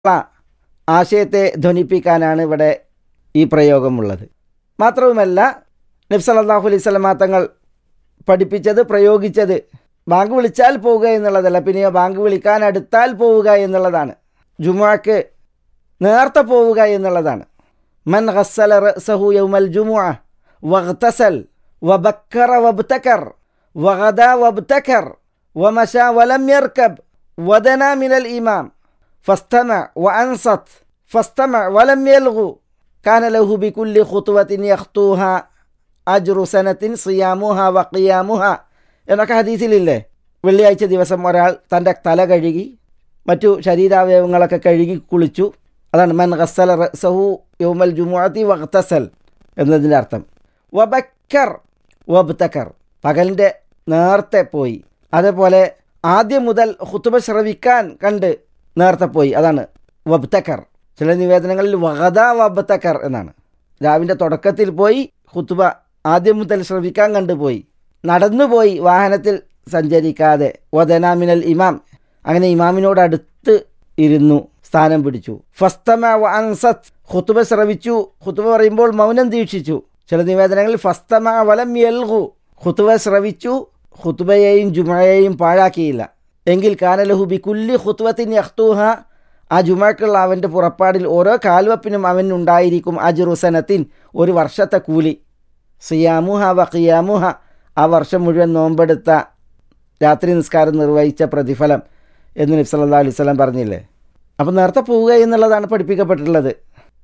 ആശയത്തെ ധ്വനിപ്പിക്കാനാണ് ഇവിടെ ഈ പ്രയോഗമുള്ളത് മാത്രവുമല്ല നബ്സലല്ലാഹു അലൈഹി സ്വലമാ തങ്ങൾ പഠിപ്പിച്ചത് പ്രയോഗിച്ചത് ബാങ്ക് വിളിച്ചാൽ പോവുക എന്നുള്ളതല്ല പിന്നെയോ ബാങ്ക് വിളിക്കാൻ അടുത്താൽ പോവുക എന്നുള്ളതാണ് ജുമുഅക്ക് നേർത്തെ പോവുക എന്നുള്ളതാണ് മൻ ഹസ്സല റസഹു യൗമൽ ജുമുഅ വഗ്തസൽ വബക്കറ വബ്തക്കർ വഗദ വബ്തക്കർ വമശ വലം യർക്കബ് വദന മിനൽ ഇമാം فاستمع وأنصت فاستمع ولم يلغو كان له بكل خطوة يخطوها أجر سنة صيامها وقيامها എന്നൊക്കെ ഹദീസിലില്ലേ വെള്ളിയാഴ്ച ദിവസം ഒരാൾ തൻ്റെ തല കഴുകി മറ്റു ശരീരാവയവങ്ങളൊക്കെ കഴുകി കുളിച്ചു അതാണ് മൻ ഗസ്സല റസഹു യൗമൽ ജുമുഅത്തി വഖ്തസൽ എന്നതിൻ്റെ അർത്ഥം വബക്കർ വബ്തക്കർ പകലിൻ്റെ നേരത്തെ പോയി അതേപോലെ ആദ്യം മുതൽ ഹുത്തുബ ശ്രവിക്കാൻ കണ്ട് നേരത്തെ പോയി അതാണ് വബ്തക്കർ ചില നിവേദനങ്ങളിൽ വഹദ വബ്തക്കർ എന്നാണ് രാവിൻ്റെ തുടക്കത്തിൽ പോയി ഹുത്തുബ ആദ്യം മുതൽ ശ്രവിക്കാൻ കണ്ടുപോയി നടന്നുപോയി വാഹനത്തിൽ സഞ്ചരിക്കാതെ വദനാമിനൽ ഇമാം അങ്ങനെ ഇമാമിനോട് അടുത്ത് ഇരുന്നു സ്ഥാനം പിടിച്ചു ഫസ്തമ വ അൻസത്ത് ഹുത്തുബ ശ്രവിച്ചു ഹുത്തുബ പറയുമ്പോൾ മൗനം ദീക്ഷിച്ചു ചില നിവേദനങ്ങളിൽ ഫസ്തമ വലം യൽഹു ഹുത്തുബ ശ്രവിച്ചു ഹുത്തുബയെയും ജുമയെയും പാഴാക്കിയില്ല എങ്കിൽ കാനലഹു ബി കുല്ലി ഹുത്വത്തിൻ യഖ്തൂഹ ആ ജുമാക്കുള്ള അവൻ്റെ പുറപ്പാടിൽ ഓരോ കാൽവപ്പിനും അവനുണ്ടായിരിക്കും അജുറുസനത്തിൻ ഒരു വർഷത്തെ കൂലി സിയാമുഹ വ ഖിയാമുഹ ആ വർഷം മുഴുവൻ നോമ്പെടുത്ത രാത്രി നിസ്കാരം നിർവഹിച്ച പ്രതിഫലം എന്ന് നബി സല്ലല്ലാഹു അലൈഹി വസല്ലം പറഞ്ഞില്ലേ അപ്പം നേരത്തെ പോവുക എന്നുള്ളതാണ് പഠിപ്പിക്കപ്പെട്ടിട്ടുള്ളത്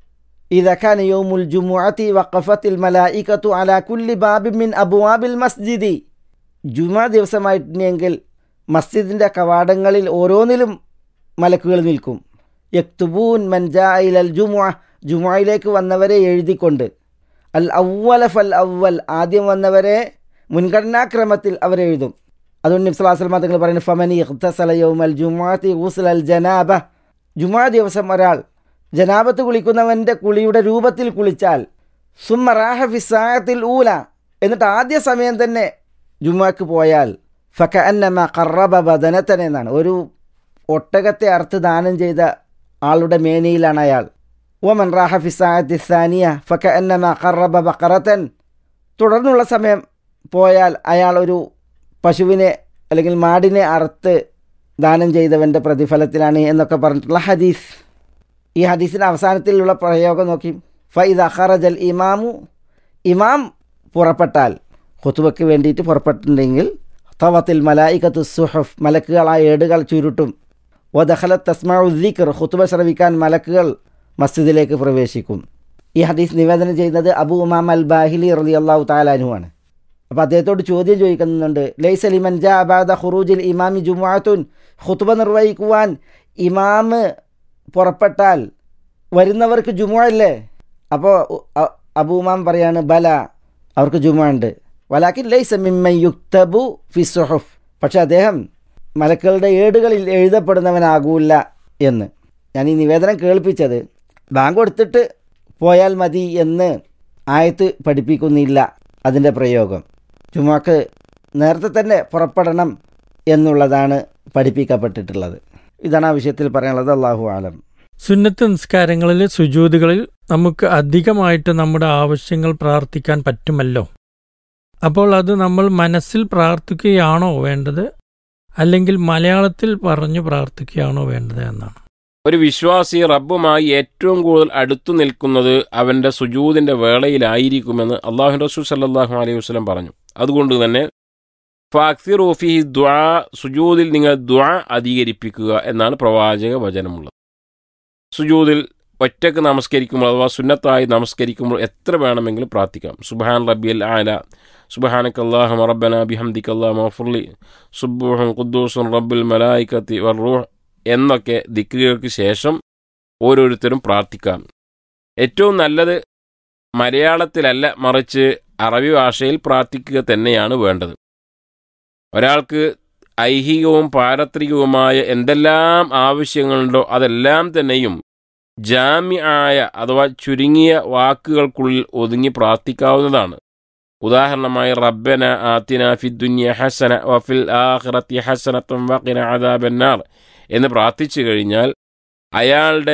ഇതഖാൻ യൗമുൽ ജുമുഅത്തി വഖഫത്തിൽ മലായികത്തു അലാ കുല്ലി ബാബിൻ മിൻ അബുവാബിൽ മസ്ജിദി ജുമാ ദിവസമായിട്ടുണ്ടെങ്കിൽ മസ്ജിദിൻ്റെ കവാടങ്ങളിൽ ഓരോന്നിലും മലക്കുകൾ നിൽക്കും യക്തുബൂൻ മൻജായിൽ അൽ ജുമുഅ ജുമുഅയിലേക്ക് വന്നവരെ എഴുതിക്കൊണ്ട് അൽ അവ്വല ഫൽ അവ്വൽ ആദ്യം വന്നവരെ മുൻഗണനാക്രമത്തിൽ അവരെഴുതും അതുകൊണ്ട് നിബ്സലാസ്ലമ തങ്ങൾ പറയുന്നത് ഫമനി ഇഖ്തസലയവും അൽ ജുമാത്തി ഊസൽ അൽ ജനാബ ജുമാ ദിവസം ഒരാൾ ജനാബത്ത് കുളിക്കുന്നവൻ്റെ കുളിയുടെ രൂപത്തിൽ കുളിച്ചാൽ സുമ്മ റാഹ ഫിസായത്തിൽ ഊല എന്നിട്ട് ആദ്യ സമയം തന്നെ ജുമാക്ക് പോയാൽ ഫക അന്നമ കറബ ബദനത്തൻ എന്നാണ് ഒരു ഒട്ടകത്തെ അറുത്ത് ദാനം ചെയ്ത ആളുടെ മേനയിലാണ് അയാൾ ഒമൻ റാഹ ഫിസായത്തി സാനിയ ഫക അന്നമ കറബ ബക്കറത്തൻ തുടർന്നുള്ള സമയം പോയാൽ അയാൾ ഒരു പശുവിനെ അല്ലെങ്കിൽ മാടിനെ അറുത്ത് ദാനം ചെയ്തവൻ്റെ പ്രതിഫലത്തിലാണ് എന്നൊക്കെ പറഞ്ഞിട്ടുള്ള ഹദീസ് ഈ ഹദീസിൻ്റെ അവസാനത്തിലുള്ള പ്രയോഗം നോക്കി ഫൈദ അഖറജൽ ഇമാമു ഇമാം പുറപ്പെട്ടാൽ ഹുത്തുബയ്ക്ക് വേണ്ടിയിട്ട് പുറപ്പെട്ടിട്ടുണ്ടെങ്കിൽ തവത്തിൽ മലായിക്കത്ത് സുഹഫ് മലക്കുകൾ ആ ഏടുകൾ ചുരുട്ടും വദഖലത്ത് തസ്മാഉദ്ദീഖർ ഹുത്തുബ ശ്രവിക്കാൻ മലക്കുകൾ മസ്ജിദിലേക്ക് പ്രവേശിക്കും ഈ ഹദീസ് നിവേദനം ചെയ്യുന്നത് അബു ഉമാം അൽ ബാഹിലി റലി അള്ളാഹു താലാനുമാണ് അപ്പോൾ അദ്ദേഹത്തോട് ചോദ്യം ചോദിക്കുന്നുണ്ട് ലൈസലിമൻ ജാ അബാദ ഖുറൂജിൽ ഇമാമി ജുമാഅത്തുൻ ഖുത്ബ നിർവഹിക്കുവാൻ ഇമാമ് പുറപ്പെട്ടാൽ വരുന്നവർക്ക് ജുമുഅ അല്ലേ അപ്പോൾ അബൂമാം പറയാണ് ബല അവർക്ക് ജുമുഅ ഉണ്ട് വലാക്കിൻ ലൈസ മിമ്മൻ യുക്തബു ഫി സുഹുഫ് പക്ഷെ അദ്ദേഹം മലക്കളുടെ ഏടുകളിൽ എഴുതപ്പെടുന്നവനാകൂല എന്ന് ഞാൻ ഈ നിവേദനം കേൾപ്പിച്ചത് ബാങ്ക് കൊടുത്തിട്ട് പോയാൽ മതി എന്ന് ആയത്ത് പഠിപ്പിക്കുന്നില്ല അതിൻ്റെ പ്രയോഗം ചുമക്ക് നേരത്തെ തന്നെ പുറപ്പെടണം എന്നുള്ളതാണ് പഠിപ്പിക്കപ്പെട്ടിട്ടുള്ളത് ഇതാണ് ആ വിഷയത്തിൽ പറയാനുള്ളത് അള്ളാഹു ആലം സുന്നത്ത് നിസ്കാരങ്ങളിൽ സുജൂതുകളിൽ നമുക്ക് അധികമായിട്ട് നമ്മുടെ ആവശ്യങ്ങൾ പ്രാർത്ഥിക്കാൻ പറ്റുമല്ലോ അപ്പോൾ അത് നമ്മൾ മനസ്സിൽ പ്രാർത്ഥിക്കുകയാണോ വേണ്ടത് അല്ലെങ്കിൽ മലയാളത്തിൽ പറഞ്ഞു പ്രാർത്ഥിക്കുകയാണോ വേണ്ടത് എന്നാണ് ഒരു വിശ്വാസി റബ്ബുമായി ഏറ്റവും കൂടുതൽ അടുത്തു നിൽക്കുന്നത് അവന്റെ സുജൂദിന്റെ വേളയിലായിരിക്കുമെന്ന് അള്ളാഹു റസൂൽ സല്ലാഹു അലൈഹി വസ്ലം പറഞ്ഞു അതുകൊണ്ട് തന്നെ ഫാക്സിർ ഓഫി ദ്വാ സുജൂദിൽ നിങ്ങൾ ദ്വാ അധികരിപ്പിക്കുക എന്നാണ് പ്രവാചക വചനമുള്ളത് സുജൂദിൽ ഒറ്റക്ക് നമസ്കരിക്കുമ്പോൾ അഥവാ സുന്നത്തായി നമസ്കരിക്കുമ്പോൾ എത്ര വേണമെങ്കിലും പ്രാർത്ഥിക്കാം സുബാൻ റബ്ബിയൽ ആല സുബഹാനക്ക് അള്ളാഹു റബ്ബന ബിഹംദിക്ക് അള്ളാഹ് മഫുർലി സുബുഹും ഖുദ്ദൂസും റബ്ബുൽ മലായിക്കത്തി വർറൂഹ് എന്നൊക്കെ ദിക്കുകൾക്ക് ശേഷം ഓരോരുത്തരും പ്രാർത്ഥിക്കാം ഏറ്റവും നല്ലത് മലയാളത്തിലല്ല മറിച്ച് അറബി ഭാഷയിൽ പ്രാർത്ഥിക്കുക തന്നെയാണ് വേണ്ടത് ഒരാൾക്ക് ഐഹികവും പാരത്രികവുമായ എന്തെല്ലാം ആവശ്യങ്ങളുണ്ടോ അതെല്ലാം തന്നെയും ജാമ്യായ അഥവാ ചുരുങ്ങിയ വാക്കുകൾക്കുള്ളിൽ ഒതുങ്ങി പ്രാർത്ഥിക്കാവുന്നതാണ് ഉദാഹരണമായി റബ്ബന ആത്തിന ഫിദ്ദുന്യ ഹസന വഫിൽ ആഖിറത്തി ഹസനത്തും വഖിന അദാബന്നാർ എന്ന് പ്രാർത്ഥിച്ചു കഴിഞ്ഞാൽ അയാളുടെ